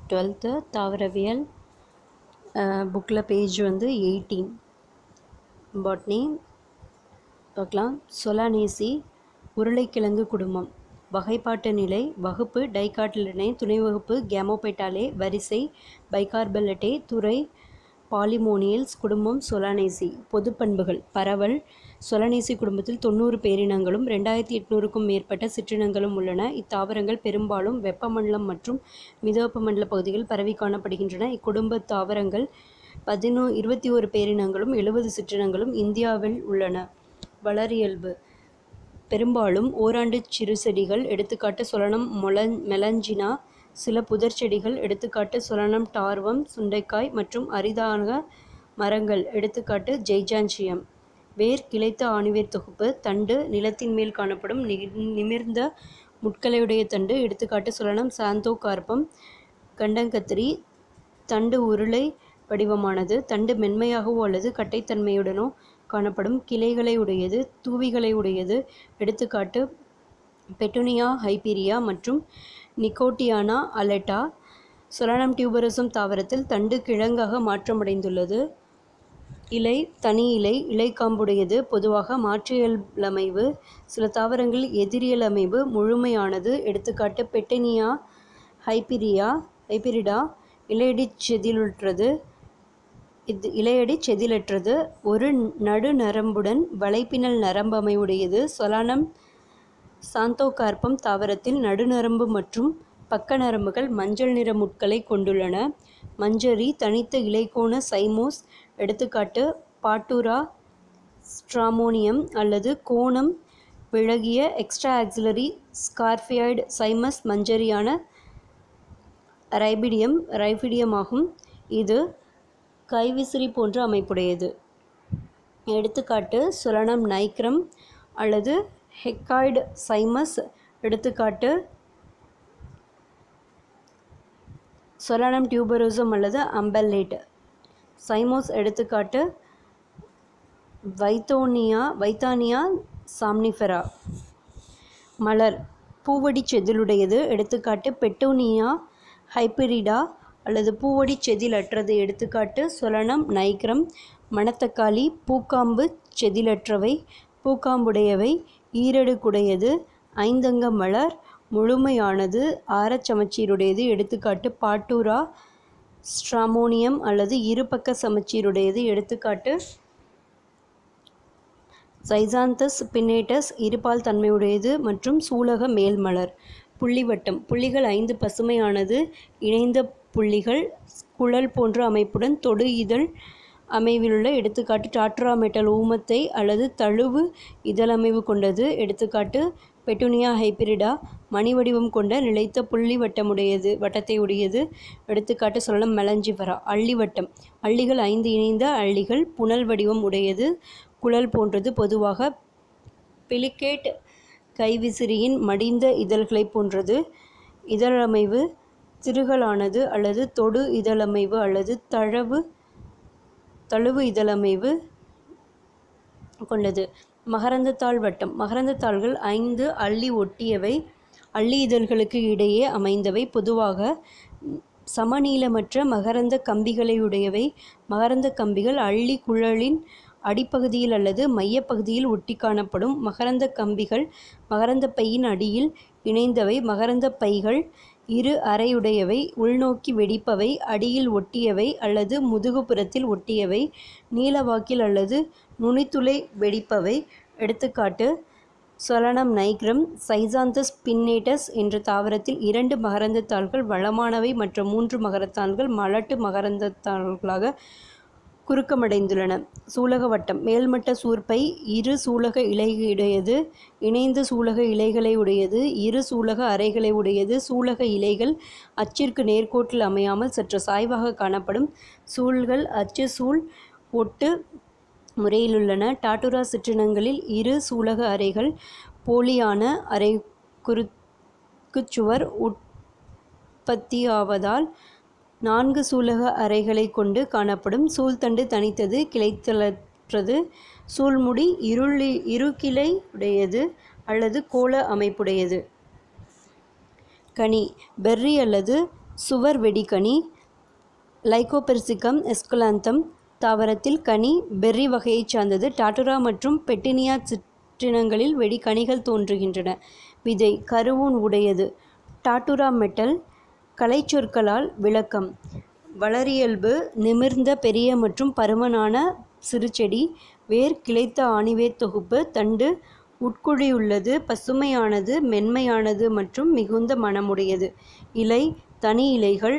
twelfth தாவரவியல் புக்கில் page வந்து எயிட்டீன் பாட்னி பார்க்கலாம் சொலானேசி உருளைக்கிழங்கு குடும்பம் வகைப்பாட்டு நிலை வகுப்பு டைகாட்டிலனே துணை வகுப்பு கேமோபெட்டாலே வரிசை பைகார்பலட்டே துறை பாலிமோனியல்ஸ் குடும்பம் சொலானேசி பொது பண்புகள் பரவல் சொலனேசி குடும்பத்தில் தொண்ணூறு பேரினங்களும் ரெண்டாயிரத்தி எட்நூறுக்கும் மேற்பட்ட சிற்றினங்களும் உள்ளன இத்தாவரங்கள் பெரும்பாலும் வெப்பமண்டலம் மற்றும் மிதவெப்பமண்டல பகுதிகளில் பரவி காணப்படுகின்றன இக்குடும்ப தாவரங்கள் பதினோ இருபத்தி ஒரு பேரினங்களும் எழுபது சிற்றினங்களும் இந்தியாவில் உள்ளன வளரியல்பு பெரும்பாலும் ஓராண்டு சிறு செடிகள் எடுத்துக்காட்டு சொலனம் மொலன் மெலஞ்சினா சில புதர் செடிகள் எடுத்துக்காட்டு சொலனம் டார்வம் சுண்டைக்காய் மற்றும் அரிதான மரங்கள் எடுத்துக்காட்டு ஜெய்ஜான்சியம் வேர் கிளைத்த ஆணிவேர் தொகுப்பு தண்டு நிலத்தின் மேல் காணப்படும் நி நிமிர்ந்த முட்களையுடைய தண்டு எடுத்துக்காட்டு சொலனம் சாந்தோ கார்பம் கண்டங்கத்திரி தண்டு உருளை வடிவமானது தண்டு மென்மையாகவோ அல்லது கட்டைத்தன்மையுடனோ காணப்படும் கிளைகளை உடையது தூவிகளை உடையது எடுத்துக்காட்டு பெட்டுனியா ஹைபீரியா மற்றும் நிக்கோட்டியானா அலெட்டா சொலானம் டியூபரசம் தாவரத்தில் தண்டு கிழங்காக மாற்றமடைந்துள்ளது இலை தனி இலை இலைக்காம்புடையது பொதுவாக மாற்றியலமைவு சில தாவரங்கள் எதிரியலமைவு முழுமையானது எடுத்துக்காட்டு பெட்டனியா ஹைபிரியா ஹைபிரிடா இலையடி செதிலுற்றது இது இலையடி செதிலற்றது ஒரு நடு நரம்புடன் வலைப்பின்னல் நரம்பமைவுடையது சொலானம் சாந்தோகார்பம் தாவரத்தில் நடுநரம்பு மற்றும் பக்க நரம்புகள் மஞ்சள் நிற முட்களை கொண்டுள்ளன மஞ்சரி தனித்த இலைக்கோண சைமோஸ் எடுத்துக்காட்டு பாட்டூரா ஸ்ட்ராமோனியம் அல்லது கோணம் விலகிய எக்ஸ்ட்ரா ஆக்சிலரி ஸ்கார்பியாய்டு சைமஸ் மஞ்சரியான ரைபிடியம் ரைபிடியம் ஆகும் இது கைவிசிறி போன்ற அமைப்புடையது எடுத்துக்காட்டு சுரணம் நைக்ரம் அல்லது ஹெக்காய்டு சைமஸ் எடுத்துக்காட்டு சொலானம் டியூபரோசம் அல்லது அம்பல்லேட் சைமோஸ் எடுத்துக்காட்டு வைத்தோனியா வைத்தானியா சாம்னிஃபெரா மலர் பூவடி செதிலுடையது எடுத்துக்காட்டு பெட்டோனியா ஹைப்பரிடா அல்லது பூவடி செதிலற்றது எடுத்துக்காட்டு சொலனம் நைக்ரம் மணத்தக்காளி பூக்காம்பு செதிலற்றவை பூக்காம்புடையவை ஈரடுக்குடையது ஐந்தங்க மலர் முழுமையானது ஆரச்சமச்சீருடையது எடுத்துக்காட்டு பாட்டூரா ஸ்ட்ராமோனியம் அல்லது இருபக்க சமச்சீருடையது எடுத்துக்காட்டு சைசாந்தஸ் பின்னேட்டஸ் இருபால் தன்மையுடையது மற்றும் சூலக மேல்மலர் புள்ளிவட்டம் புள்ளிகள் ஐந்து பசுமையானது இணைந்த புள்ளிகள் குழல் போன்ற அமைப்புடன் தொடு இதழ் அமைவிலுள்ள எடுத்துக்காட்டு டாட்ரா மெட்டல் ஊமத்தை அல்லது தழுவு இதழமைவு கொண்டது எடுத்துக்காட்டு பெட்டுனியா ஹைபிரிடா மணி வடிவம் கொண்ட நிலைத்த புள்ளி வட்டமுடையது வட்டத்தை உடையது எடுத்துக்காட்டு சொல்லலாம் மெலஞ்சிவரா அள்ளி வட்டம் அள்ளிகள் ஐந்து இணைந்த அள்ளிகள் புனல் வடிவம் உடையது குழல் போன்றது பொதுவாக பிலிகேட் கைவிசிறியின் மடிந்த இதழ்களைப் போன்றது இதழமைவு திருகலானது அல்லது தொடு இதழமைவு அல்லது தழவு தழுவு இதழமைவு கொண்டது மகரந்தத்தாள் வட்டம் மகரந்தத்தாள்கள் ஐந்து அள்ளி ஒட்டியவை அள்ளி இதழ்களுக்கு இடையே அமைந்தவை பொதுவாக சமநீளமற்ற மகரந்த கம்பிகளையுடையவை மகரந்த கம்பிகள் அள்ளி குழலின் அடிப்பகுதியில் அல்லது மையப்பகுதியில் ஒட்டி காணப்படும் மகரந்த கம்பிகள் மகரந்த பையின் அடியில் இணைந்தவை மகரந்த பைகள் இரு அறையுடையவை உள்நோக்கி வெடிப்பவை அடியில் ஒட்டியவை அல்லது முதுகுப்புறத்தில் ஒட்டியவை நீளவாக்கில் அல்லது நுனித்துளை வெடிப்பவை எடுத்துக்காட்டு சொலனம் நைக்ரம் சைசாந்தஸ் பின்னேட்டஸ் என்ற தாவரத்தில் இரண்டு மகரந்தத்தாள்கள் வளமானவை மற்ற மூன்று மகரத்தாள்கள் மலட்டு மகரந்தத்தாள்களாக குறுக்கமடைந்துள்ளன சூலக வட்டம் மேல்மட்ட சூர்ப்பை இரு சூலக இலையுடையது இணைந்து சூலக இலைகளை உடையது இரு சூலக அறைகளை உடையது சூலக இலைகள் அச்சிற்கு நேர்கோட்டில் அமையாமல் சற்று சாய்வாக காணப்படும் சூழ்கள் அச்சு சூழ் ஒட்டு முறையிலுள்ளன டாட்டுரா சிற்றினங்களில் இரு சூலக அறைகள் போலியான அறை குறுக்குச்சுவர் உற்பத்தியாவதால் நான்கு சூலக அறைகளை கொண்டு காணப்படும் சூழ்தண்டு தனித்தது கிளைத்தலற்றது சூழ்முடி இருளி இருகிளை உடையது அல்லது கோள அமைப்புடையது கனி பெர்ரி அல்லது சுவர் வெடிக்கனி லைகோபெர்சிகம் எஸ்குலாந்தம் தாவரத்தில் கனி பெர்ரி வகையைச் சார்ந்தது டாட்டுரா மற்றும் பெட்டினியா சிற்றினங்களில் வெடிக்கனிகள் தோன்றுகின்றன விதை கருவூன் உடையது டாட்டுரா மெட்டல் கலைச்சொற்களால் விளக்கம் வளரியல்பு நிமிர்ந்த பெரிய மற்றும் பருமனான சிறுசெடி வேர் கிளைத்த ஆணிவேர் தொகுப்பு தண்டு உட்குழியுள்ளது பசுமையானது மென்மையானது மற்றும் மிகுந்த மணமுடையது இலை தனி இலைகள்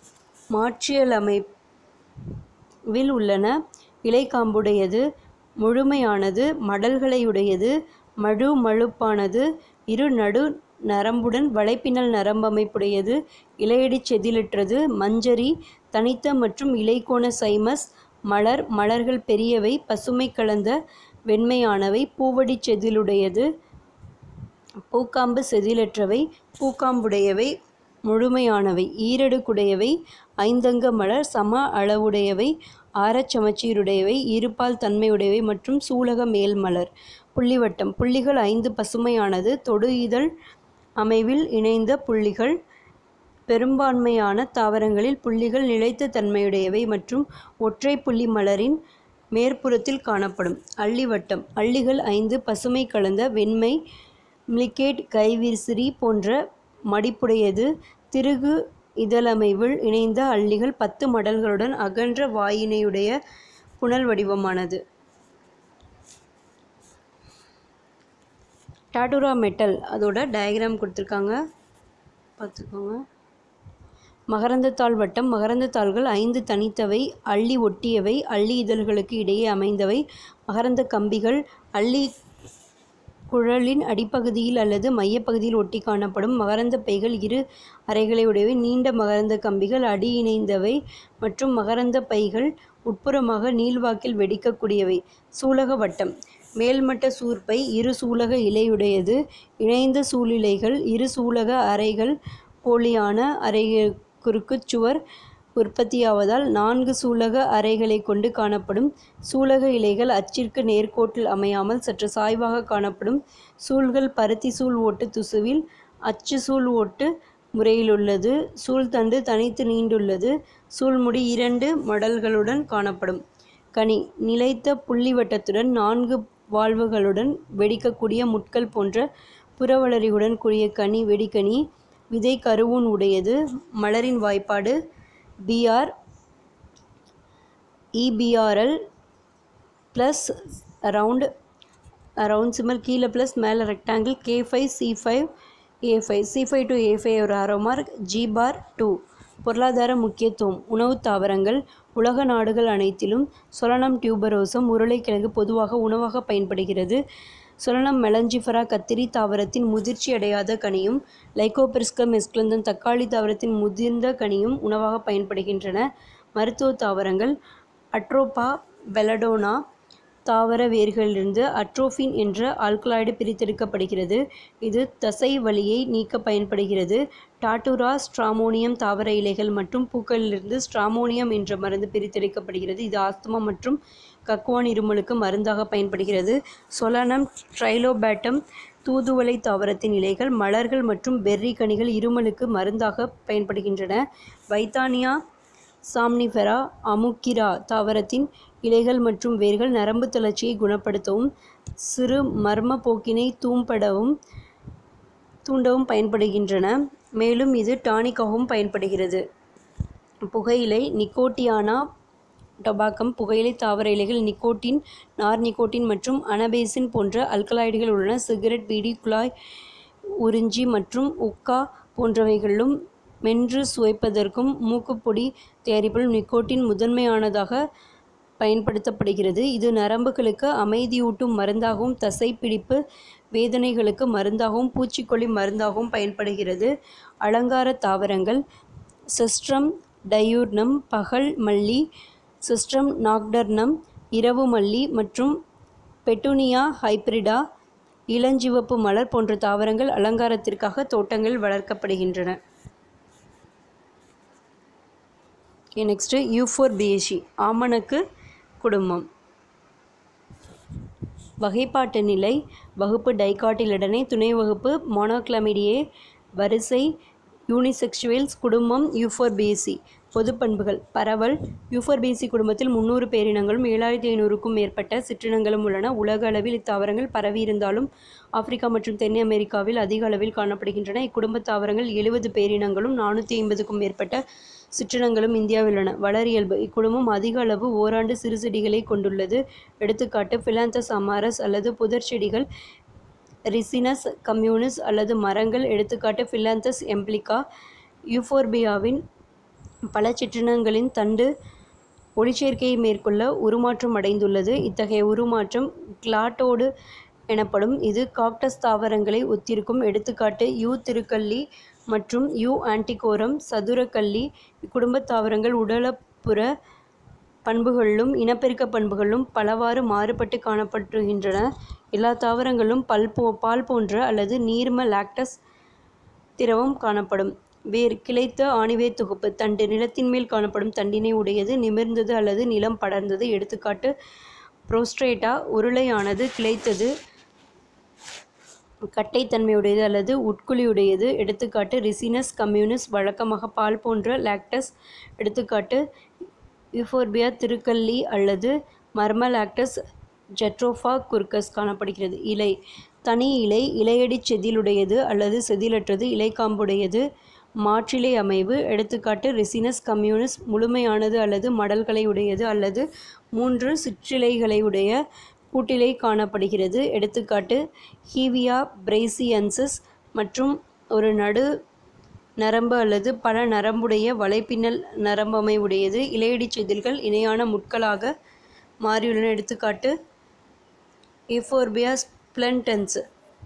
மாற்றியலமைவில் உள்ளன இலைக்காம்புடையது முழுமையானது மடல்களையுடையது மழு மழுப்பானது இரு நடு நரம்புடன் வலைப்பின்னல் நரம்பமைப்புடையது இலையடி செதிலற்றது மஞ்சரி தனித்த மற்றும் இலைக்கோண சைமஸ் மலர் மலர்கள் பெரியவை பசுமை கலந்த வெண்மையானவை பூவடி செதிலுடையது பூக்காம்பு செதிலற்றவை பூக்காம்புடையவை முழுமையானவை ஈரடுக்குடையவை ஐந்தங்க மலர் சம அளவுடையவை ஆரச் சமச்சீருடையவை இருபால் தன்மையுடையவை மற்றும் சூலக மேல் மலர் புள்ளிவட்டம் புள்ளிகள் ஐந்து பசுமையானது தொடு இதழ் அமைவில் இணைந்த புள்ளிகள் பெரும்பான்மையான தாவரங்களில் புள்ளிகள் நிலைத்த தன்மையுடையவை மற்றும் ஒற்றை புள்ளி மலரின் மேற்புறத்தில் காணப்படும் அள்ளிவட்டம் அள்ளிகள் ஐந்து பசுமை கலந்த வெண்மை மிளிகேட் கைவிசிறி போன்ற மடிப்புடையது திருகு இதழமைவில் இணைந்த அள்ளிகள் பத்து மடல்களுடன் அகன்ற வாயினையுடைய புனல் வடிவமானது டாட்டுரா மெட்டல் அதோட டயக்ராம் கொடுத்துருக்காங்க பார்த்துக்கோங்க மகரந்தத்தாள் வட்டம் மகரந்தத்தாள்கள் ஐந்து தனித்தவை அள்ளி ஒட்டியவை அள்ளி இதழ்களுக்கு இடையே அமைந்தவை மகரந்த கம்பிகள் அள்ளி குழலின் அடிப்பகுதியில் அல்லது மையப்பகுதியில் ஒட்டி காணப்படும் மகரந்த பைகள் இரு அறைகளை உடையவை நீண்ட மகரந்த கம்பிகள் அடி இணைந்தவை மற்றும் மகரந்த பைகள் உட்புறமாக நீள்வாக்கில் வெடிக்கக்கூடியவை சூலக வட்டம் மேல்மட்ட சூர்ப்பை இரு சூலக இலையுடையது இணைந்த சூழிலைகள் இரு சூலக அறைகள் போலியான அறை குறுக்குச் சுவர் உற்பத்தியாவதால் நான்கு சூலக அறைகளை கொண்டு காணப்படும் சூலக இலைகள் அச்சிற்கு நேர்கோட்டில் அமையாமல் சற்று சாய்வாக காணப்படும் சூல்கள் பருத்தி சூல் ஓட்டு திசுவில் அச்சு சூல் ஓட்டு முறையிலுள்ளது சூழ்தண்டு தனித்து நீண்டுள்ளது சூழ்முடி இரண்டு மடல்களுடன் காணப்படும் கனி நிலைத்த புள்ளிவட்டத்துடன் நான்கு வாழ்வுகளுடன் வெடிக்கக்கூடிய முட்கள் போன்ற புறவளரியுடன் கூடிய கனி வெடிக்கனி விதை கருவூன் உடையது மலரின் வாய்ப்பாடு B R E B R L plus around round symbol கீழே ப்ளஸ் மேலே rectangle K five C five A five C five to A five ஒரு arrow mark G bar two பொருளாதார முக்கியத்துவம் உணவுத் தாவரங்கள் உலக நாடுகள் அனைத்திலும் சொலனம் டியூபரோசம் உருளைக்கிழங்கு பொதுவாக உணவாக பயன்படுகிறது சொலனம் மெலஞ்சிஃபரா கத்திரி தாவரத்தின் முதிர்ச்சி அடையாத கனியும் லைகோபெர்ஸ்கம் எஸ்குலந்தன் தக்காளி தாவரத்தின் முதிர்ந்த கனியும் உணவாக பயன்படுகின்றன மருத்துவ தாவரங்கள் அட்ரோபா பெலடோனா தாவர வேர்களிலிருந்து அட்ரோஃபின் என்ற ஆல்கலாய்டு பிரித்தெடுக்கப்படுகிறது இது தசை வலியை நீக்க பயன்படுகிறது டாட்டுரா ஸ்ட்ராமோனியம் தாவர இலைகள் மற்றும் பூக்களிலிருந்து ஸ்ட்ராமோனியம் என்ற மருந்து பிரித்தெடுக்கப்படுகிறது இது ஆஸ்துமா மற்றும் கக்குவான் இருமலுக்கு மருந்தாக பயன்படுகிறது சொலனம் ட்ரைலோபேட்டம் தூதுவளை தாவரத்தின் இலைகள் மலர்கள் மற்றும் பெர்ரி கனிகள் இருமலுக்கு மருந்தாக பயன்படுகின்றன வைத்தானியா சாம்னிஃபெரா அமுக்கிரா தாவரத்தின் இலைகள் மற்றும் வேர்கள் நரம்பு தளர்ச்சியை குணப்படுத்தவும் சிறு மர்ம போக்கினை தூம்படவும் தூண்டவும் பயன்படுகின்றன மேலும் இது டானிக்காகவும் பயன்படுகிறது புகையிலை நிக்கோட்டியானா டொபாக்கம் புகையிலை தாவர இலைகள் நிக்கோட்டின் நார் நிக்கோட்டின் மற்றும் அனபேசின் போன்ற அல்கலாய்டுகள் உள்ளன சிகரெட் பீடி குழாய் உறிஞ்சி மற்றும் உக்கா போன்றவைகளிலும் மென்று சுவைப்பதற்கும் மூக்குப்பொடி தயாரிப்பிலும் நிக்கோட்டின் முதன்மையானதாக பயன்படுத்தப்படுகிறது இது நரம்புகளுக்கு அமைதியூட்டும் மருந்தாகவும் தசைப்பிடிப்பு வேதனைகளுக்கு மருந்தாகவும் பூச்சிக்கொல்லி மருந்தாகவும் பயன்படுகிறது அலங்கார தாவரங்கள் சிஸ்ட்ரம் டயூர்னம் பகல் மல்லி சிஸ்ட்ரம் நாக்டர்னம் இரவு மல்லி மற்றும் பெட்டுனியா ஹைப்ரிடா இளஞ்சிவப்பு மலர் போன்ற தாவரங்கள் அலங்காரத்திற்காக தோட்டங்களில் வளர்க்கப்படுகின்றன நெக்ஸ்ட்டு யூஃபோர் பிஎஸ்சி ஆமணக்கு குடும்பம் வகைப்பாட்டு நிலை வகுப்பு டைகாட்டிலிடனே துணை வகுப்பு மோனோக்ளமிடியே வரிசை யூனிசெக்சுவல்ஸ் குடும்பம் யூஃபோர்பேசி பொது பண்புகள் பரவல் யூஃபோர்பேசி குடும்பத்தில் முந்நூறு பேரினங்களும் ஏழாயிரத்தி ஐநூறுக்கும் மேற்பட்ட சிற்றினங்களும் உள்ளன உலக அளவில் இத்தாவரங்கள் பரவியிருந்தாலும் ஆப்பிரிக்கா மற்றும் தென் அமெரிக்காவில் அதிக அளவில் காணப்படுகின்றன இக்குடும்ப தாவரங்கள் எழுபது பேரினங்களும் நானூற்றி ஐம்பதுக்கும் மேற்பட்ட சிற்றினங்களும் இந்தியாவில் உள்ளன வளரியல்பு இக்குடும்பம் அதிக அளவு ஓராண்டு சிறு செடிகளை கொண்டுள்ளது எடுத்துக்காட்டு பிலாந்தஸ் அமாரஸ் அல்லது புதர் செடிகள் ரிசினஸ் கம்யூனிஸ் அல்லது மரங்கள் எடுத்துக்காட்டு பிலாந்தஸ் எம்ப்ளிகா யூஃபோர்பியாவின் பல சிற்றினங்களின் தண்டு ஒளிச்சேர்க்கையை மேற்கொள்ள உருமாற்றம் அடைந்துள்ளது இத்தகைய உருமாற்றம் கிளாட்டோடு எனப்படும் இது காக்டஸ் தாவரங்களை ஒத்திருக்கும் எடுத்துக்காட்டு யூ திருக்கல்லி மற்றும் யூ ஆன்டிகோரம் சதுரக்கல்லி இக்குடும்ப தாவரங்கள் உடலப்புற பண்புகளிலும் இனப்பெருக்க பண்புகளிலும் பலவாறு மாறுபட்டு காணப்படுகின்றன எல்லா தாவரங்களும் பல் போ பால் போன்ற அல்லது நீர்ம லாக்டஸ் திரவம் காணப்படும் வேர் கிளைத்த ஆணிவேர் தொகுப்பு தண்டு நிலத்தின் மேல் காணப்படும் தண்டினை உடையது நிமிர்ந்தது அல்லது நிலம் படர்ந்தது எடுத்துக்காட்டு புரோஸ்ட்ரேட்டா உருளையானது கிளைத்தது கட்டைத்தன்மையுடையது அல்லது உட்குழியுடையது எடுத்துக்காட்டு ரிசினஸ் கம்யூனிஸ் வழக்கமாக பால் போன்ற லாக்டஸ் எடுத்துக்காட்டு யூஃபோர்பியா திருக்கல்லி அல்லது மர்மலாக்டஸ் ஜெட்ரோஃபா குர்கஸ் காணப்படுகிறது இலை தனி இலை இலையடி செதிலுடையது அல்லது செதிலற்றது இலைக்காம்புடையது மாற்றிலை அமைவு எடுத்துக்காட்டு ரெசினஸ் கம்யூனிஸ் முழுமையானது அல்லது மடல்களை உடையது அல்லது மூன்று சிற்றிலைகளை உடைய கூட்டிலை காணப்படுகிறது எடுத்துக்காட்டு ஹீவியா பிரைசியன்சஸ் மற்றும் ஒரு நடு நரம்பு அல்லது பல நரம்புடைய வலைப்பின்னல் நரம்பமை உடையது இலையடி செதில்கள் இணையான முட்களாக மாறியுள்ளன எடுத்துக்காட்டு ஈஃபோர்பியா ஸ்பிளண்டன்ஸ்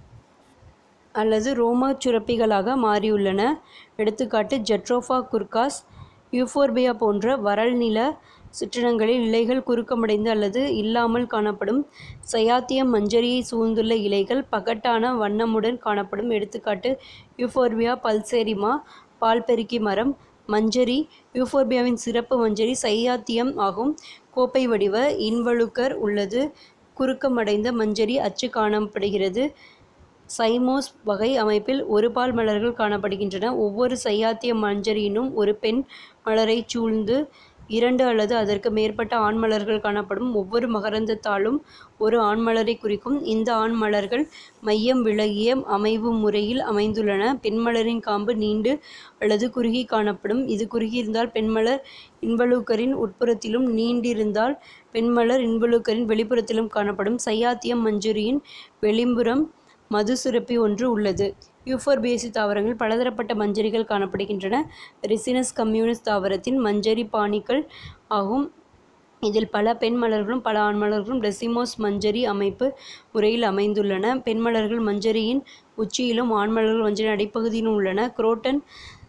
அல்லது ரோமா சுரப்பிகளாக மாறியுள்ளன எடுத்துக்காட்டு ஜெட்ரோஃபா குர்காஸ் யூஃபோர்பியா போன்ற வறல் நில சிற்றினங்களில் இலைகள் குறுக்கமடைந்து அல்லது இல்லாமல் காணப்படும் சயாத்தியம் மஞ்சரியை சூழ்ந்துள்ள இலைகள் பகட்டான வண்ணமுடன் காணப்படும் எடுத்துக்காட்டு யூஃபோர்பியா பல்சேரிமா பால்பெருக்கி மரம் மஞ்சரி யூஃபோர்பியாவின் சிறப்பு மஞ்சரி சையாத்தியம் ஆகும் கோப்பை வடிவ இன்வழுக்கர் உள்ளது குறுக்கமடைந்த மஞ்சரி அச்சு காணப்படுகிறது சைமோஸ் வகை அமைப்பில் ஒரு பால் மலர்கள் காணப்படுகின்றன ஒவ்வொரு சையாத்திய மஞ்சரியினும் ஒரு பெண் மலரைச் சூழ்ந்து இரண்டு அல்லது அதற்கு மேற்பட்ட ஆண் மலர்கள் காணப்படும் ஒவ்வொரு மகரந்தத்தாலும் ஒரு ஆண் மலரை குறிக்கும் இந்த ஆண் மலர்கள் மையம் விலகிய அமைவு முறையில் அமைந்துள்ளன பெண்மலரின் காம்பு நீண்டு அல்லது குறுகி காணப்படும் இது குறுகியிருந்தால் பெண்மலர் இன்வலூக்கரின் உட்புறத்திலும் நீண்டிருந்தால் பெண்மலர் இன்வலூக்கரின் வெளிப்புறத்திலும் காணப்படும் சையாத்தியம் மஞ்சுரியின் வெளிப்புறம் மது சுரப்பி ஒன்று உள்ளது யூஃபோர்பேசி தாவரங்கள் பலதரப்பட்ட மஞ்சரிகள் காணப்படுகின்றன ரிசினஸ் கம்யூனிஸ் தாவரத்தின் மஞ்சரி பாணிகள் ஆகும் இதில் பல பெண் மலர்களும் பல ஆண் மலர்களும் டெசிமோஸ் மஞ்சரி அமைப்பு முறையில் அமைந்துள்ளன பெண் மலர்கள் மஞ்சரியின் உச்சியிலும் ஆண் மலர்கள் மஞ்சரின் அடிப்பகுதியிலும் உள்ளன குரோட்டன்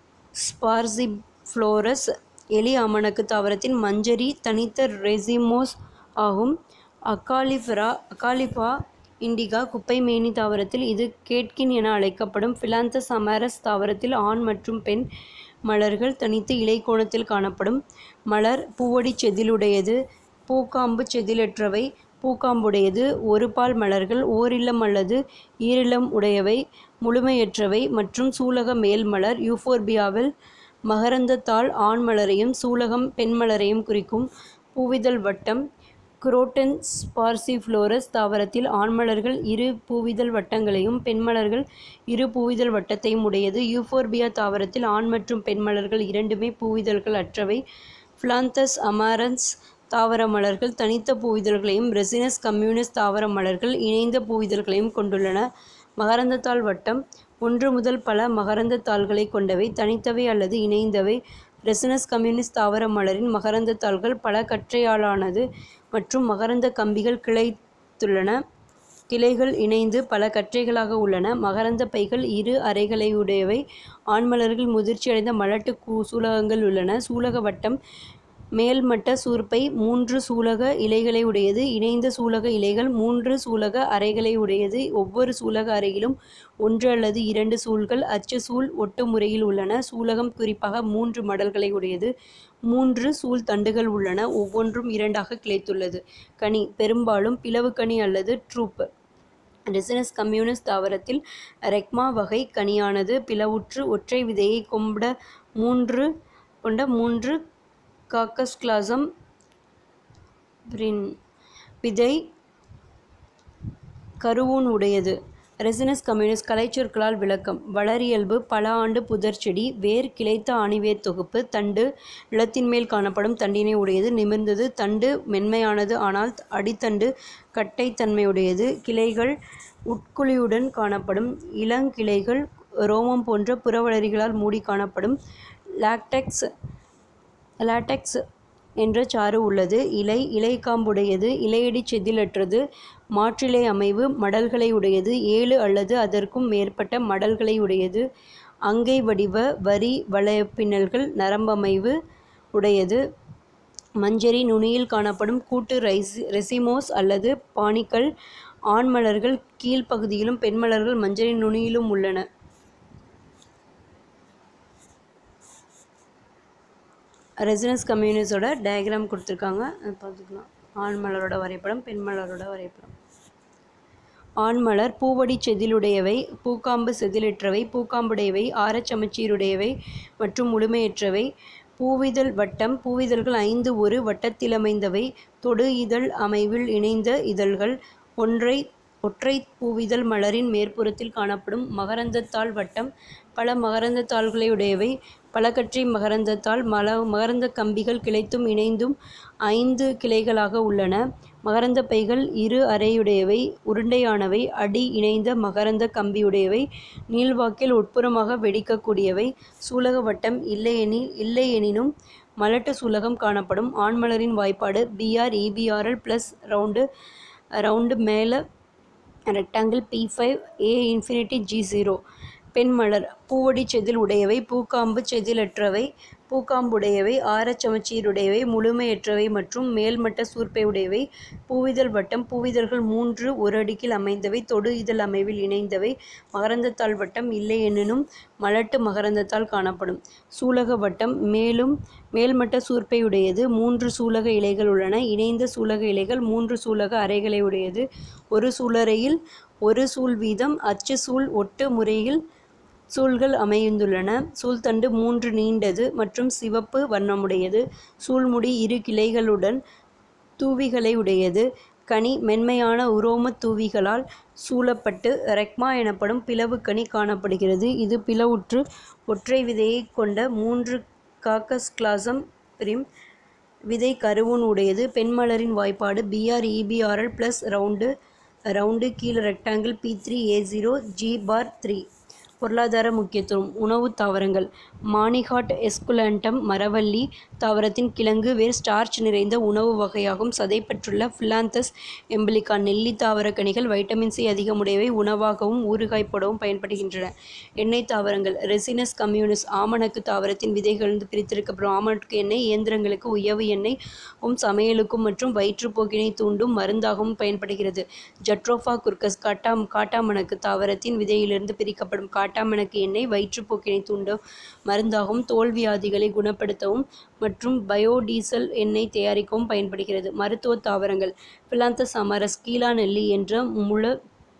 ஸ்பார்சிஃப்ளோரஸ் எலி அமணக்கு தாவரத்தின் மஞ்சரி தனித்த ரெசிமோஸ் ஆகும் அக்காலிஃபரா அக்காலிஃபா இண்டிகா குப்பைமேனி தாவரத்தில் இது கேட்கின் என அழைக்கப்படும் பிலாந்தஸ் அமாரஸ் தாவரத்தில் ஆண் மற்றும் பெண் மலர்கள் தனித்து இலைக்கோணத்தில் காணப்படும் மலர் பூவடி செதிலுடையது பூக்காம்பு செதிலற்றவை பூக்காம்புடையது ஒரு பால் மலர்கள் ஓரில்லம் அல்லது ஈரில்லம் உடையவை முழுமையற்றவை மற்றும் சூலக மேல் மலர் யூஃபோர்பியாவில் மகரந்தத்தாள் ஆண் மலரையும் சூலகம் பெண் மலரையும் குறிக்கும் பூவிதழ் வட்டம் குரோட்டன் ஸ்பார்சிஃப்ளோரஸ் தாவரத்தில் ஆண் மலர்கள் இரு பூவிதழ் வட்டங்களையும் பெண் மலர்கள் இரு பூவிதழ் வட்டத்தையும் உடையது யூஃபோர்பியா தாவரத்தில் ஆண் மற்றும் பெண் மலர்கள் இரண்டுமே பூவிதழ்கள் அற்றவை பிளாந்தஸ் அமாரன்ஸ் தாவர மலர்கள் தனித்த பூவிதழ்களையும் ரெசினஸ் கம்யூனிஸ் தாவர மலர்கள் இணைந்த பூவிதழ்களையும் கொண்டுள்ளன மகரந்தத்தாள் வட்டம் ஒன்று முதல் பல மகரந்தத்தாள்களை கொண்டவை தனித்தவை அல்லது இணைந்தவை ரெசினஸ் கம்யூனிஸ்ட் தாவர மலரின் மகரந்தத் தாள்கள் பல கற்றையாலானது மற்றும் மகரந்த கம்பிகள் கிளைத்துள்ளன கிளைகள் இணைந்து பல கற்றைகளாக உள்ளன மகரந்த பைகள் இரு அறைகளையுடையவை ஆண்மலர்கள் முதிர்ச்சியடைந்த மலட்டு கூ சூலகங்கள் உள்ளன சூலக வட்டம் மேல்மட்ட சூர்ப்பை மூன்று சூலக இலைகளை உடையது இணைந்த சூலக இலைகள் மூன்று சூலக அறைகளை உடையது ஒவ்வொரு சூலக அறையிலும் ஒன்று அல்லது இரண்டு சூல்கள் அச்சு சூல் ஒட்டு முறையில் உள்ளன சூலகம் குறிப்பாக மூன்று மடல்களை உடையது மூன்று சூல் தண்டுகள் உள்ளன ஒவ்வொன்றும் இரண்டாக கிளைத்துள்ளது கனி பெரும்பாலும் பிளவு கனி அல்லது ட்ரூப் ரெசினஸ் கம்யூனிஸ் தாவரத்தில் ரெக்மா வகை கனியானது பிளவுற்று ஒற்றை விதையை கொண்ட மூன்று கொண்ட மூன்று காக்கஸ்கிளாசம் பிரின் விதை கருவூன் உடையது ரெசினஸ் கம்யூனிஸ் கலைச்சொற்களால் விளக்கம் வளரியல்பு பல ஆண்டு புதர்ச்செடி வேர் கிளைத்த ஆணிவேர் தொகுப்பு தண்டு நிலத்தின் மேல் காணப்படும் தண்டினை உடையது நிமிர்ந்தது தண்டு மென்மையானது ஆனால் அடித்தண்டு கட்டைத்தன்மையுடையது கிளைகள் உட்குழியுடன் காணப்படும் இளங்கிளைகள் ரோமம் போன்ற புறவளரிகளால் மூடி காணப்படும் லாக்டெக்ஸ் லாட்டெக்ஸ் என்ற சாறு உள்ளது இலை இலைக்காம்புடையது இலையடி செதிலற்றது மாற்றிலை அமைவு மடல்களை உடையது ஏழு அல்லது அதற்கும் மேற்பட்ட மடல்களை உடையது அங்கை வடிவ வரி வளையப்பின்னல்கள் நரம்பமைவு உடையது மஞ்சரி நுனியில் காணப்படும் கூட்டு ரைசி ரெசிமோஸ் அல்லது பானிக்கல் ஆண் மலர்கள் கீழ்ப்பகுதியிலும் பெண் மலர்கள் மஞ்சரி நுனியிலும் உள்ளன ரெசினஸ் கம்யூனிஸோட டயக்ராம் கொடுத்துருக்காங்க அது பார்த்துக்கலாம் ஆண் மலரோட வரைபடம் பெண் மலரோட வரைபடம் ஆண் மலர் பூவடி செதிலுடையவை பூக்காம்பு செதிலற்றவை பூக்காம்புடையவை ஆரச்சமச்சீருடையவை மற்றும் முழுமையற்றவை பூவிதழ் வட்டம் பூவிதழ்கள் ஐந்து ஒரு வட்டத்திலமைந்தவை தொடு இதழ் அமைவில் இணைந்த இதழ்கள் ஒன்றை ஒற்றை பூவிதழ் மலரின் மேற்புறத்தில் காணப்படும் மகரந்தத்தாள் வட்டம் பல மகரந்தத்தாள்களை உடையவை பலகற்றி மகரந்தத்தாள் மல மகரந்த கம்பிகள் கிளைத்தும் இணைந்தும் ஐந்து கிளைகளாக உள்ளன மகரந்த பைகள் இரு அறையுடையவை உருண்டையானவை அடி இணைந்த மகரந்த கம்பியுடையவை நீள்வாக்கில் உட்புறமாக வெடிக்கக்கூடியவை சூலக வட்டம் இல்லையெனில் இல்லையெனினும் மலட்டு சூலகம் காணப்படும் ஆண்மலரின் வாய்ப்பாடு B R E B R L plus round round மேலே rectangle P five A infinity G zero பெண் மலர் பூவடி செதில் உடையவை பூக்காம்பு செதிலற்றவை பூக்காம்புடையவை ஆரச்சமச்சீருடையவை முழுமையற்றவை மற்றும் மேல்மட்ட சூர்ப்பை உடையவை பூவிதழ் வட்டம் பூவிதழ்கள் மூன்று ஒரு அடுக்கில் அமைந்தவை தொடு இதழ் அமைவில் இணைந்தவை மகரந்தத்தாள் வட்டம் இல்லையெனினும் மலட்டு மகரந்தத்தால் காணப்படும் சூலக வட்டம் மேலும் மேல்மட்ட சூர்ப்பை உடையது மூன்று சூலக இலைகள் உள்ளன இணைந்த சூலக இலைகள் மூன்று சூலக அறைகளை உடையது ஒரு சூலறையில் ஒரு சூல் வீதம் அச்சு சூல் ஒட்டு முறையில் சூல்கள் அமைந்துள்ளன சூல்தண்டு மூன்று நீண்டது மற்றும் சிவப்பு வண்ணமுடையது சூல்முடி இரு கிளைகளுடன் தூவிகளை உடையது கனி மென்மையான உரோம தூவிகளால் சூழப்பட்டு ரெக்மா எனப்படும் பிளவு கனி காணப்படுகிறது இது பிளவுற்று ஒற்றை விதையை கொண்ட மூன்று காக்கஸ்கிளாசம் பிரிம் விதை கருவூன் உடையது பெண்மலரின் வாய்ப்பாடு B R E B R L plus round round கீழ் rectangle P three A zero G bar three பொருளாதார முக்கியத்துவம் உணவு தாவரங்கள் மானிகாட் எஸ்குலண்டம் மரவள்ளி தாவரத்தின் கிழங்கு வேர் ஸ்டார்ச் நிறைந்த உணவு வகையாகும் சதைப்பற்றுள்ள பிலாந்தஸ் எம்பிலிகா நெல்லி தாவர கனிகள் வைட்டமின் சி அதிகமுடையவை உணவாகவும் ஊறுகாய் போடவும் பயன்படுகின்றன எண்ணெய் தாவரங்கள் ரெசினஸ் கம்யூனிஸ் ஆமணக்கு தாவரத்தின் விதைகளிலிருந்து பிரித்தெடுக்கப்படும் ஆமணக்கு எண்ணெய் இயந்திரங்களுக்கு உயவு எண்ணெய்வும் சமையலுக்கும் மற்றும் வயிற்றுப்போக்கினை தூண்டும் மருந்தாகவும் பயன்படுகிறது ஜட்ரோஃபா குர்கஸ் காட்டாம் காட்டாமணக்கு தாவரத்தின் விதையிலிருந்து பிரிக்கப்படும் காட்டாமணக்கு எண்ணெய் வயிற்றுப்போக்கினை தூண்டும் மருந்தாகவும் தோல் வியாதிகளை குணப்படுத்தவும் மற்றும் பயோடீசல் எண்ணெய் தயாரிக்கவும் பயன்படுகிறது மருத்துவ தாவரங்கள் பிலாந்தஸ் அமரஸ் கீழா நெல்லி என்ற முழு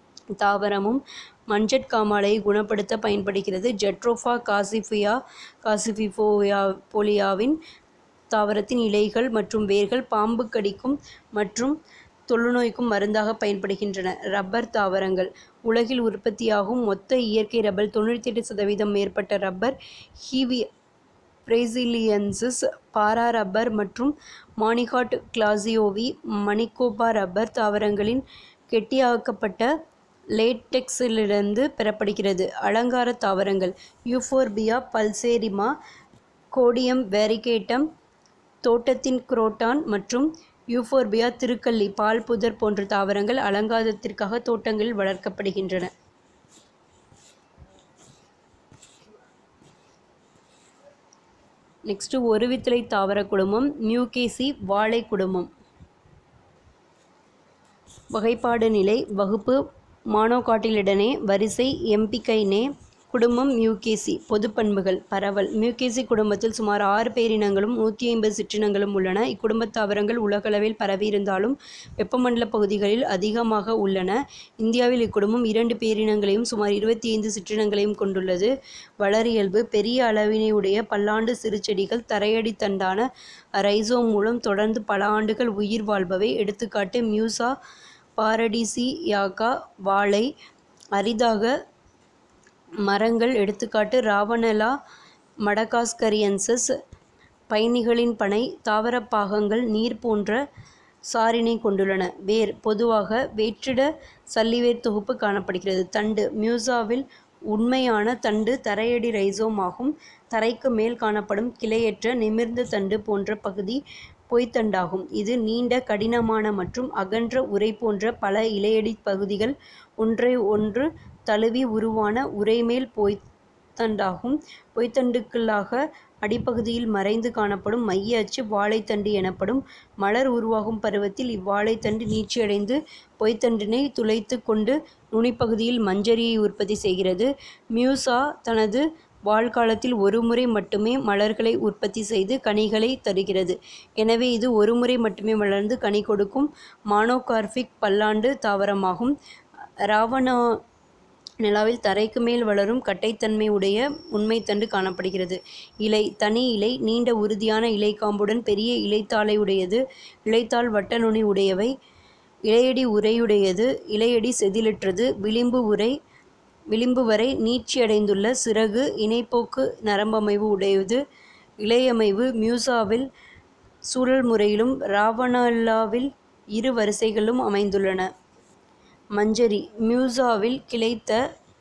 தாவரமும் மஞ்சட் காமாலையை குணப்படுத்த பயன்படுகிறது ஜெட்ரோஃபா காசிஃபியா காசிஃபிஃபோயா போலியாவின் தாவரத்தின் இலைகள் மற்றும் வேர்கள் பாம்பு கடிக்கும் மற்றும் தொழுநோய்க்கும் மருந்தாக பயன்படுகின்றன ரப்பர் தாவரங்கள் உலகில் உற்பத்தியாகும் மொத்த இயற்கை ரப்பர் தொண்ணூற்றி எட்டு சதவீதம் மேற்பட்ட ரப்பர் ஹீவி பிரேசிலியன்சிஸ் பாரா ரப்பர் மற்றும் மானிகாட் கிளாசியோவி மணிக்கோபா ரப்பர் தாவரங்களின் கெட்டியாக்கப்பட்ட லேட்டெக்ஸிலிருந்து பெறப்படுகிறது அலங்கார தாவரங்கள் யூஃபோர்பியா பல்சேரிமா கோடியம் வேரிகேட்டம் தோட்டத்தின் குரோட்டான் மற்றும் யூஃபோர்பியா திருக்கல்லி பால் புதர் போன்ற தாவரங்கள் அலங்காரத்திற்காக தோட்டங்களில் வளர்க்கப்படுகின்றன நெக்ஸ்ட் ஒருவித்தலை தாவர குடும்பம் மியூகேசி வாழை குடும்பம் வகைப்பாடு நிலை வகுப்பு மானோகாட்டிலிடனே வரிசை எம்பிகைனே குடும்பம் மியூகேசி பொதுப்பண்புகள் பரவல் மியூகேசி குடும்பத்தில் சுமார் ஆறு பேரினங்களும் நூற்றி ஐம்பது சிற்றினங்களும் உள்ளன இக்குடும்பத் தாவரங்கள் உலகளவில் பரவியிருந்தாலும் வெப்பமண்டல பகுதிகளில் அதிகமாக உள்ளன இந்தியாவில் இக்குடும்பம் இரண்டு பேரினங்களையும் சுமார் இருபத்தி ஐந்து சிற்றினங்களையும் கொண்டுள்ளது வளரியல்பு பெரிய அளவினையுடைய பல்லாண்டு சிறுசெடிகள் தரையடித்தண்டான ரைசோம் மூலம் தொடர்ந்து பல ஆண்டுகள் உயிர் வாழ்பவை எடுத்துக்காட்டு மியூசா பாரடிசியாகா வாழை அரிதாக மரங்கள் எடுத்துக்காட்டு ராவணலா மடகாஸ்கரியன்சஸ் பயணிகளின் பனை தாவரப் பாகங்கள் நீர் போன்ற சாரினை கொண்டுள்ளன வேர் பொதுவாக வேற்றிட சல்லிவேர் தொகுப்பு காணப்படுகிறது தண்டு மியூசாவில் உண்மையான தண்டு தரையடி ரைசோம் ஆகும் தரைக்கு மேல் காணப்படும் கிளையற்ற நிமிர்ந்த தண்டு போன்ற பகுதி பொய்த்தண்டாகும் இது நீண்ட கடினமான மற்றும் அகன்ற உறை போன்ற பல இலையடி பகுதிகள் ஒன்றை ஒன்று தழுவி உருவான உறைமேல் பொய்த்தண்டாகும் பொய்த்தண்டுக்களாக அடிப்பகுதியில் மறைந்து காணப்படும் மைய அச்சு வாழைத்தண்டு எனப்படும் மலர் உருவாகும் பருவத்தில் இவ்வாழைத்தண்டு நீட்சியடைந்து பொய்த்தண்டினை துளைத்து கொண்டு நுனிப்பகுதியில் மஞ்சரியை உற்பத்தி செய்கிறது மியூசா தனது வாழ்காலத்தில் ஒருமுறை மட்டுமே மலர்களை உற்பத்தி செய்து கனிகளை தருகிறது எனவே இது ஒருமுறை மட்டுமே மலர்ந்து கனி கொடுக்கும் மானோகார்பிக் பல்லாண்டு தாவரமாகும் ராவணா நிலாவில் தரைக்கு மேல் வளரும் கட்டைத்தன்மை உடைய உண்மைத்தண்டு காணப்படுகிறது இலை தனி இலை நீண்ட உறுதியான இலைக்காம்புடன் பெரிய இலைத்தாளை உடையது இலைத்தாள் வட்ட நுனி உடையவை இலையடி உரையுடையது இலையடி செதிலற்றது விளிம்பு உரை விளிம்பு வரை நீட்சியடைந்துள்ள சிறகு இணைப்போக்கு நரம்பமைவு உடையது இலையமைவு மியூசாவில் சூழல் முறையிலும் ராவணல்லாவில் இரு வரிசைகளும் அமைந்துள்ளன மஞ்சரி மியூசாவில் கிளைத்த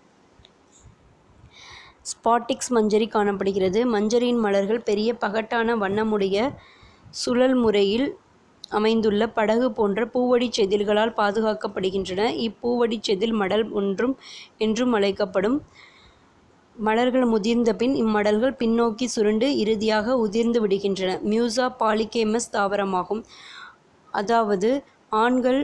ஸ்பாட்டிக்ஸ் மஞ்சரி காணப்படுகிறது மஞ்சரியின் மலர்கள் பெரிய பகட்டான வண்ணமுடைய சுழல் முறையில் அமைந்துள்ள படகு போன்ற பூவடிச் செதில்களால் பாதுகாக்கப்படுகின்றன இப்பூவடிச் செதில் மடல் ஒன்றும் என்றும் அழைக்கப்படும் மலர்கள் முதிர்ந்த பின் இம்மடல்கள் பின்னோக்கி சுருண்டு இறுதியாக உதிர்ந்து விடுகின்றன மியூசா பாலிகேமஸ் தாவரமாகும் அதாவது ஆண்கள்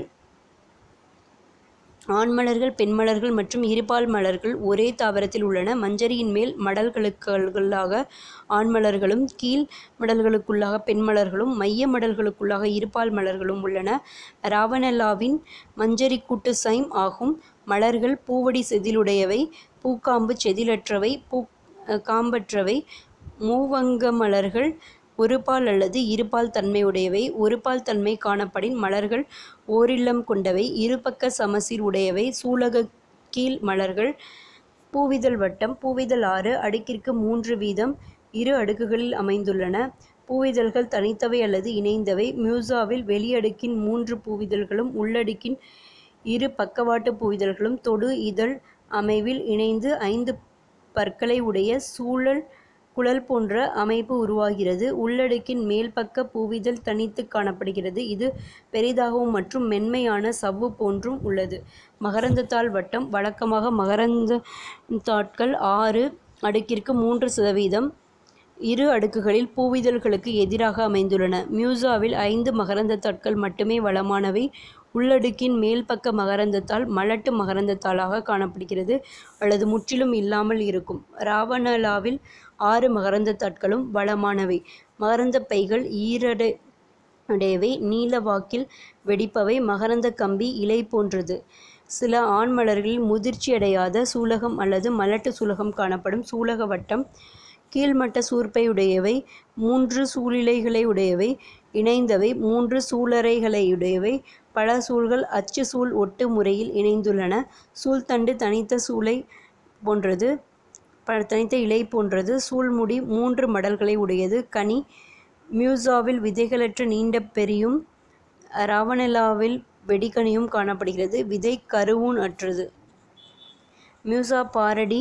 ஆண் மலர்கள் பெண் மலர்கள் மற்றும் இருபால் மலர்கள் ஒரே தாவரத்தில் உள்ளன மஞ்சரியின் மேல் மடல்களுக்குள்ளாக ஆண் மலர்களும் கீழ் மடல்களுக்குள்ளாக பெண் மலர்களும் மைய மடல்களுக்குள்ளாக இருபால் மலர்களும் உள்ளன ராவணல்லாவின் மஞ்சரி கூட்டு சைம் ஆகும் மலர்கள் பூவடி செதிலுடையவை பூக்காம்பு செதிலற்றவை பூ காம்பற்றவை மூவங்க மலர்கள் ஒருபால் அல்லது இருபால் தன்மையுடையவை ஒருபால் தன்மை காணப்படின் மலர்கள் ஓரில்லம் கொண்டவை இருபக்க சமசீர் உடையவை சூலக கீழ் மலர்கள் பூவிதழ் வட்டம் பூவிதழ் ஆறு அடுக்கிற்கு மூன்று வீதம் இரு அடுக்குகளில் அமைந்துள்ளன பூவிதழ்கள் தனித்தவை அல்லது இணைந்தவை மியூசாவில் வெளியடுக்கின் மூன்று பூவிதழ்களும் உள்ளடுக்கின் இரு பக்கவாட்டு பூவிதழ்களும் தொடு இதழ் அமைவில் இணைந்து ஐந்து பற்களை உடைய சூழல் குழல் போன்ற அமைப்பு உருவாகிறது உள்ளடுக்கின் மேல் பக்க பூவிதழ் தனித்து காணப்படுகிறது இது பெரிதாகவும் மற்றும் மென்மையான சவ்வு போன்றும் உள்ளது மகரந்தத்தாள் வட்டம் வழக்கமாக மகரந்தத்தாட்கள் ஆறு அடுக்கிற்கு மூன்று சதவீதம் இரு அடுக்குகளில் பூவிதழ்களுக்கு எதிராக அமைந்துள்ளன மியூசாவில் ஐந்து மகரந்தத்தாட்கள் மட்டுமே வளமானவை உள்ளடுக்கின் மேல் பக்க மகரந்தத்தாள் மலட்டு மகரந்தத்தாளாக காணப்படுகிறது அல்லது முற்றிலும் இல்லாமல் இருக்கும் ராவணலாவில் ஆறு மகரந்தத்தாட்களும் வளமானவை மகரந்த பைகள் ஈரடை உடையவை நீல வாக்கில் வெடிப்பவை மகரந்த கம்பி இலை போன்றது சில ஆண் மலர்களில் முதிர்ச்சியடையாத சூலகம் அல்லது மலட்டு சூலகம் காணப்படும் சூலக வட்டம் கீழ்மட்ட சூர்ப்பையுடையவை மூன்று சூலிலைகளை உடையவை இணைந்தவை மூன்று சூலறைகளையுடையவை பல சூல்கள் அச்சு சூல் ஒட்டு முறையில் இணைந்துள்ளன சூல்தண்டு தனித்த சூளை போன்றது ப தனித்த இலை போன்றது சூல்முடி மூன்று மடல்களை உடையது கனி மியூசாவில் விதைகளற்ற நீண்ட பெரியும் ராவணலாவில் வெடிக்கனியும் காணப்படுகிறது விதை கருவூன் அற்றது மியூசா பாரடி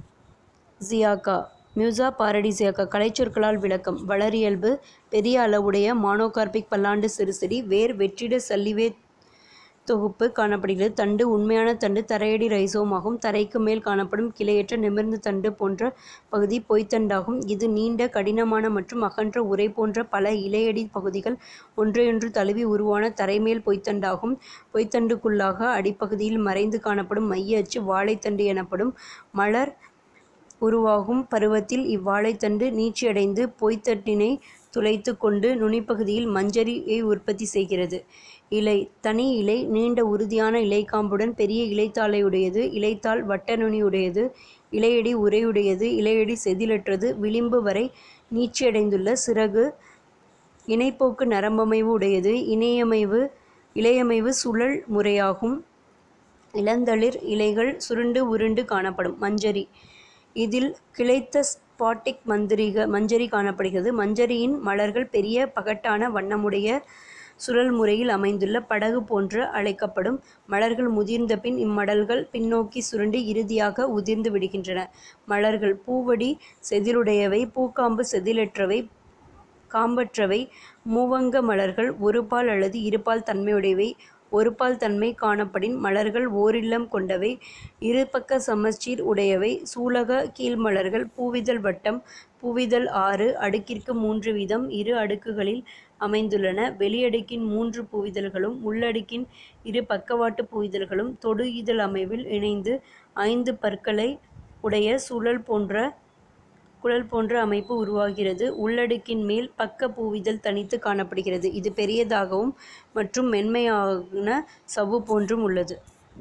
ஜியாக்கா மியூசா பாரடிசியாக்கா கலைச்சொற்களால் விளக்கம் வளரியல்பு பெரிய அளவுடைய மானோகார்பிக் பல்லாண்டு சிறுசெடி வேர் வெற்றிட சல்லிவே தொகுப்பு காணப்படுகிறது தண்டு உண்மையான தண்டு தரையடி ரைசோம் ஆகும் தரைக்கு மேல் காணப்படும் கிளையற்ற நிமிர்ந்த தண்டு போன்ற பகுதி பொய்த்தண்டாகும் இது நீண்ட கடினமான மற்றும் அகன்ற உரை போன்ற பல இலையடி பகுதிகள் ஒன்றையொன்று தழுவி உருவான தரைமேல் பொய்த்தண்டாகும் பொய்த்தண்டுக்குள்ளாக அடிப்பகுதியில் மறைந்து காணப்படும் மைய அச்சு வாழைத்தண்டு எனப்படும் மலர் உருவாகும் பருவத்தில் இவ்வாழைத்தண்டு நீட்சியடைந்து பொய்த்தட்டினை துளைத்து கொண்டு நுனிப்பகுதியில் மஞ்சரியை உற்பத்தி செய்கிறது இலை தனி இலை நீண்ட உறுதியான இலைக்காம்புடன் பெரிய இலைத்தாளையுடையது இலைத்தாள் வட்ட நுனியுடையது இலையடி உரையுடையது இலையடி செதிலற்றது விளிம்பு வரை நீட்சியடைந்துள்ள சிறகு இணைப்போக்கு நரம்பமைவு உடையது இணையமைவு இலையமைவு சுழல் முறையாகும் இளந்தளிர் இலைகள் சுருண்டு உருண்டு காணப்படும் மஞ்சரி இதில் கிளைத்த ஸ்பாட்டிக் மந்திரிக மஞ்சரி காணப்படுகிறது மஞ்சரியின் மலர்கள் பெரிய பகட்டான வண்ணமுடைய சுழல் முறையில் அமைந்துள்ள படகு போன்று அழைக்கப்படும் மலர்கள் முதிர்ந்த பின் இம்மடல்கள் பின்னோக்கி சுருண்டு இறுதியாக உதிர்ந்து விடுகின்றன மலர்கள் பூவடி செதிலுடையவை பூக்காம்பு செதிலற்றவை காம்பற்றவை மூவங்க மலர்கள் ஒருபால் அல்லது இருபால் தன்மையுடையவை ஒருபால் தன்மை காணப்படின் மலர்கள் ஓரில்லம் கொண்டவை இருபக்க சமச்சீர் உடையவை சூலக கீழ்மலர்கள் பூவிதழ் வட்டம் பூவிதழ் ஆறு அடுக்கிற்கு மூன்று வீதம் இரு அடுக்குகளில் அமைந்துள்ளன வெளியடுக்கின் மூன்று பூவிதழ்களும் உள்ளடுக்கின் இரு பக்கவாட்டு பூவிதழ்களும் தொடு இதழ் அமைவில் இணைந்து ஐந்து பற்களை உடைய சுழல் போன்ற குழல் போன்ற அமைப்பு உருவாகிறது உள்ளடுக்கின் மேல் பக்க பூவிதழ் தனித்து காணப்படுகிறது இது பெரியதாகவும் மற்றும் மென்மையான சவ்வு போன்றும் உள்ளது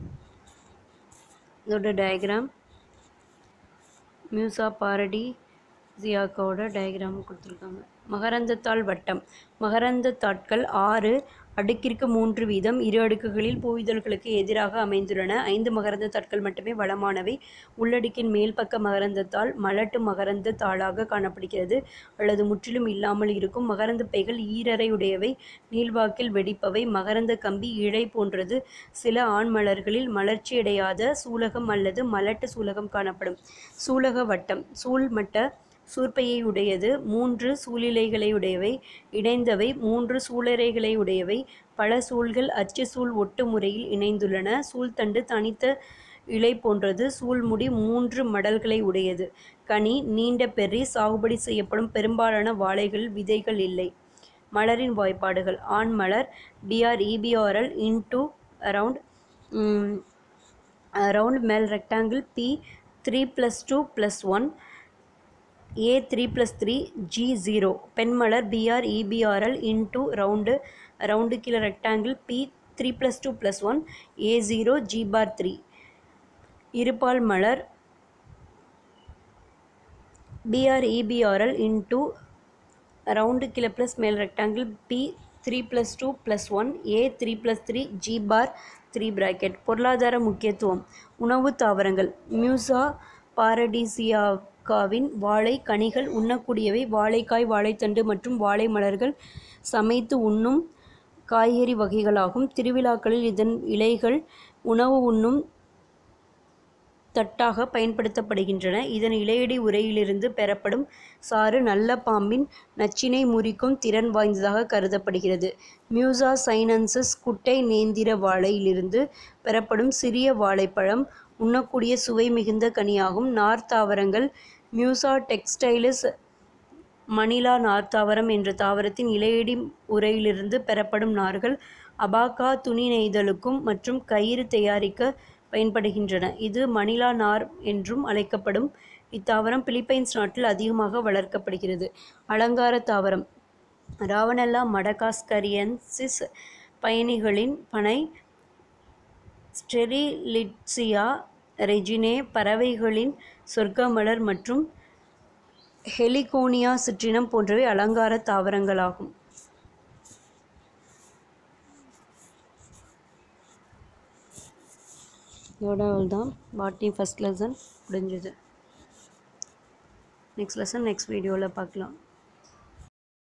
இதோட டயக்ராம் மியூசா பாரடி ஜியாக்காவோட டயக்ராம் கொடுத்துருக்காங்க மகரந்தத்தாள் வட்டம் மகரந்த தாட்கள் ஆறு அடுக்கிற்கு மூன்று வீதம் இரு அடுக்குகளில் பூவிதழ்களுக்கு எதிராக அமைந்துள்ளன ஐந்து மகரந்த தாட்கள் மட்டுமே வளமானவை உள்ளடுக்கின் மேல் பக்க மகரந்தத்தாள் மலட்டு மகரந்த தாளாக காணப்படுகிறது அல்லது முற்றிலும் இல்லாமல் இருக்கும் மகரந்த பைகள் ஈரறையுடையவை நீள்வாக்கில் வெடிப்பவை மகரந்த கம்பி இழை போன்றது சில ஆண் மலர்களில் மலர்ச்சியடையாத சூலகம் அல்லது மலட்டு சூலகம் காணப்படும் சூலக வட்டம் சூழ்மட்ட சூர்ப்பையை உடையது மூன்று சூலிலைகளை உடையவை இணைந்தவை மூன்று சூளரைகளை உடையவை பல சூழ்கள் அச்சு சூழ் ஒட்டு முறையில் இணைந்துள்ளன சூழ்தண்டு தனித்த இலை போன்றது சூழ்முடி மூன்று மடல்களை உடையது கனி நீண்ட பெர்ரி சாகுபடி செய்யப்படும் பெரும்பாலான வாழைகளில் விதைகள் இல்லை மலரின் வாய்ப்பாடுகள் ஆண் மலர் D R E B R L into around around மேல் rectangle P three plus two plus one A three plus three G zero பெண்மலர் B R E B R L into round round கீழே rectangle P three plus two plus one A zero G bar three இருபால் மலர் B R E B R L into round கீழே plus மேல் rectangle P three plus two plus one A three plus three G bar three bracket பொருளாதார முக்கியத்துவம் உணவு தாவரங்கள் Musa பாரடிசியாக்காவின் வாழை கனிகள் உண்ணக்கூடியவை வாழைக்காய் வாழைத்தண்டு மற்றும் வாழை மலர்கள் சமைத்து உண்ணும் காய்கறி வகைகளாகும் திருவிழாக்களில் இதன் இலைகள் உணவு உண்ணும் தட்டாக பயன்படுத்தப்படுகின்றன இதன் இலையடி உரையிலிருந்து பெறப்படும் சாறு நல்ல பாம்பின் நச்சினை முறிக்கும் திறன் வாய்ந்ததாக கருதப்படுகிறது மியூசா சைனன்சஸ் குட்டை நேந்திர வாழையிலிருந்து பெறப்படும் சிறிய வாழைப்பழம் உண்ணக்கூடிய சுவை மிகுந்த கனியாகும் நார்த்தாவரங்கள் மியூசா டெக்ஸ்டைலிஸ் மணிலா நார்த்தாவரம் என்ற தாவரத்தின் இலையடி உரையிலிருந்து பெறப்படும் நார்கள் அபாக்கா துணி நெய்தலுக்கும் மற்றும் கயிறு தயாரிக்க பயன்படுகின்றன இது மணிலா நார் என்றும் அழைக்கப்படும் இத்தாவரம் பிலிப்பைன்ஸ் நாட்டில் அதிகமாக வளர்க்கப்படுகிறது அலங்கார தாவரம் ராவனல்லா மடகாஸ்கரியன்சிஸ் பயணிகளின் பனை ஸ்டெரிலிட்சியா ரெஜினே பறவைகளின் சொர்க்கமலர் மற்றும் ஹெலிகோனியா சிற்றினம் போன்றவை அலங்கார தாவரங்களாகும் இதோட தான் பாட்னி ஃபஸ்ட் லெசன் முடிஞ்சது நெக்ஸ்ட் லெசன் நெக்ஸ்ட் வீடியோவில் பார்க்கலாம்